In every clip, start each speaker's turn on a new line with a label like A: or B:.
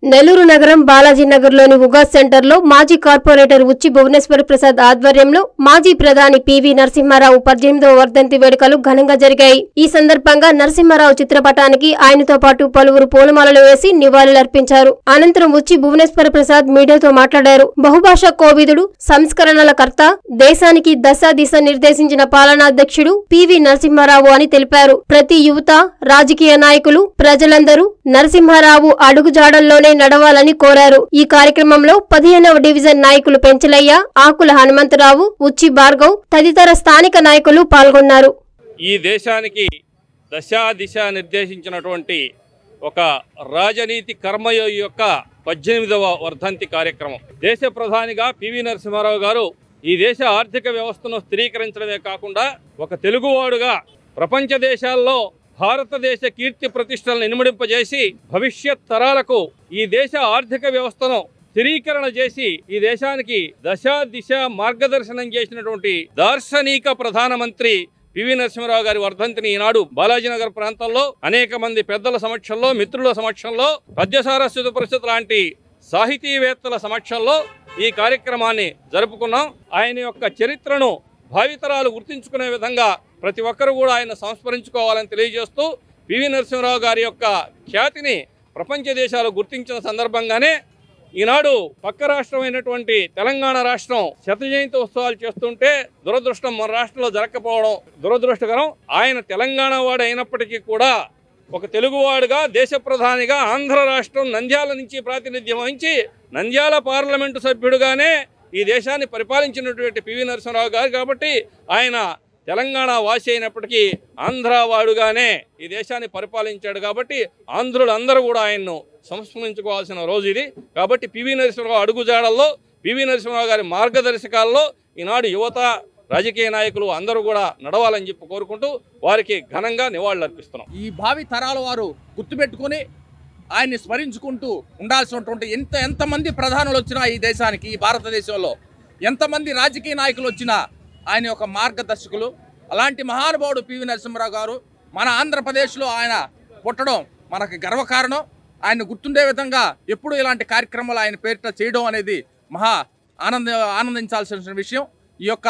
A: నెల్లూరు నగరం బాలాజీ నగర్ లోని ఉగాస్ సెంటర్ లో మాజీ కార్పొరేటర్ ఉచ్చి భువనేశ్వర్ ప్రసాద్ ఆధ్వర్యంలో మాజీ ప్రధాని పివి నరసింహారావు పద్దెనిమిదవ వర్ధంతి వేడుకలు ఘనంగా జరిగాయి ఈ సందర్భంగా నరసింహారావు చిత్రపటానికి ఆయనతో పాటు పలువురు పూలమాలలు వేసి నివాళులర్పించారు అనంతరం ఉచ్చి భువనేశ్వర ప్రసాద్ మీడియాతో మాట్లాడారు బహుభాషా కోవిదుడు సంస్కరణల కర్త దేశానికి దశ దిశ నిర్దేశించిన పాలనాధ్యక్షుడు పివి నరసింహారావు అని తెలిపారు ప్రతి యువత రాజకీయ నాయకులు ప్రజలందరూ నరసింహారావు అడుగుజాడల్లోనే నడవాలని కోరారు ఈ కార్యక్రమంలో పదిహేనవ డివిజన్ నాయకులు పెంచలయ్య ఆకుల హనుమంతరావు ఉచ్చి భార్గవ్ తదితర స్థానిక నాయకులు పాల్గొన్నారు
B: ఈ దేశానికి దశా దిశ నిర్దేశించినటువంటి ఒక రాజనీతి కర్మయోగి యొక్క పద్దెనిమిదవ వర్ధంతి కార్యక్రమం దేశ ప్రధానిగా పివి నరసింహారావు గారు ఈ దేశ ఆర్థిక వ్యవస్థను స్థిరీకరించడమే కాకుండా ఒక తెలుగువాడుగా ప్రపంచ దేశాల్లో భారతదేశ కీర్తి ప్రతిష్టలను ఇనుమడింపజేసి భవిష్యత్ తరాలకు ఈ దేశ ఆర్థిక వ్యవస్థను స్థిరీకరణ చేసి ఈ దేశానికి దశ దిశ మార్గదర్శనం చేసినటువంటి దార్శనిక ప్రధానమంత్రి పివి నరసింహరావు గారి వర్ధంతిని ఈనాడు బాలాజీనగర్ ప్రాంతంలో అనేక మంది పెద్దల సమక్షంలో మిత్రుల సమక్షంలో పద్యసారస్వత పరిషత్ లాంటి సాహితీవేత్తల సమక్షంలో ఈ కార్యక్రమాన్ని జరుపుకున్నాం ఆయన యొక్క చరిత్రను భావితరాలు గుర్తించుకునే విధంగా ప్రతి ఒక్కరు కూడా ఆయన సంస్మరించుకోవాలని తెలియజేస్తూ పివి నరసింహరావు గారి యొక్క ఖ్యాతిని ప్రపంచ దేశాలు గుర్తించిన సందర్భంగానే ఈనాడు పక్క రాష్ట్రమైనటువంటి తెలంగాణ రాష్ట్రం శత జయంతి ఉత్సవాలు చేస్తుంటే దురదృష్టం మన రాష్ట్రంలో జరగకపోవడం దురదృష్టకరం ఆయన తెలంగాణ వాడు అయినప్పటికీ కూడా ఒక తెలుగువాడుగా దేశ ప్రధానిగా ఆంధ్ర రాష్ట్రం నంద్యాల నుంచి ప్రాతినిధ్యం వహించి నంద్యాల పార్లమెంటు సభ్యుడుగానే ఈ దేశాన్ని పరిపాలించినటువంటి పివి నరసింహరావు గారు కాబట్టి ఆయన తెలంగాణ వాసి అయినప్పటికీ ఆంధ్రవాడుగానే ఈ దేశాన్ని పరిపాలించాడు కాబట్టి ఆంధ్రులు అందరూ కూడా ఆయన్ను సంస్మరించుకోవాల్సిన రోజు ఇది కాబట్టి పివి నరసింహరావు అడుగుజాడల్లో పివి నరసింహరావు గారి మార్గదర్శకాల్లో ఈనాడు యువత రాజకీయ నాయకులు అందరూ కూడా నడవాలని చెప్పి కోరుకుంటూ వారికి ఘనంగా నివాళులర్పిస్తున్నాం
C: ఈ భావి తరాల వారు గుర్తుపెట్టుకొని ఆయన్ని స్మరించుకుంటూ ఉండాల్సినటువంటి ఎంత ఎంతమంది ప్రధానులు వచ్చినా ఈ దేశానికి ఈ భారతదేశంలో ఎంతమంది రాజకీయ నాయకులు వచ్చినా ఆయన యొక్క మార్గదర్శకులు అలాంటి మహానుభావుడు పివి నరసింహరావు గారు మన ఆంధ్రప్రదేశ్లో ఆయన పుట్టడం మనకు గర్వకారణం ఆయన గుర్తుండే విధంగా ఎప్పుడు ఇలాంటి కార్యక్రమాలు ఆయన పేరిట చేయడం అనేది మహా ఆనంద ఆనందించాల్సిన విషయం ఈ యొక్క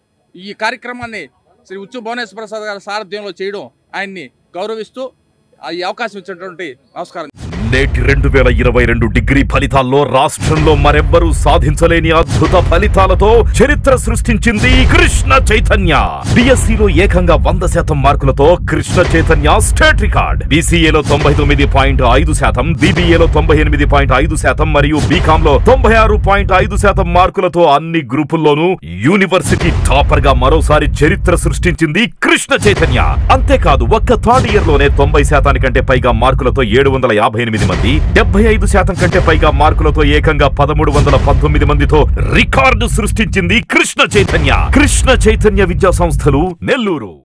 C: ఈ కార్యక్రమాన్ని శ్రీ ఉచ్చు భువనేశ్వర ప్రసాద్ గారి సారథ్యంలో చేయడం ఆయన్ని గౌరవిస్తూ ఆ ఈ అవకాశం ఇచ్చినటువంటి నమస్కారం
D: నేటి రెండు వేల ఇరవై రెండు డిగ్రీ ఫలితాల్లో రాష్ట్రంలో మరెవ్వరూ సాధించలేని అద్భుత ఫలితాలతో చరిత్ర సృష్టించింది కృష్ణ చైతన్య బిఎస్సిలో ఏకంగా వంద శాతం మార్కులతో కృష్ణ చైతన్య స్టేట్ రికార్డ్ బీసీఏలో తొంభై తొమ్మిది పాయింట్ ఐదు శాతం బీబీఏలో తొంభై ఎనిమిది పాయింట్ ఐదు శాతం మరియు బీకామ్ లో తొంభై ఆరు పాయింట్ ఐదు శాతం మార్కులతో అన్ని గ్రూపుల్లోనూ యూనివర్సిటీ టాపర్ గా మరోసారి చరిత్ర సృష్టించింది కృష్ణ చైతన్య అంతేకాదు ఒక్క థర్డ్ ఇయర్ లోనే తొంభై శాతానికంటే పైగా మార్కులతో ఏడు వందల యాభై ఎనిమిది మంది డెబ్బై ఐదు శాతం కంటే పైగా మార్కులతో ఏకంగా పదమూడు వందల పంతొమ్మిది మందితో రికార్డు సృష్టించింది కృష్ణ చైతన్య కృష్ణ చైతన్య విద్యా సంస్థలు నెల్లూరు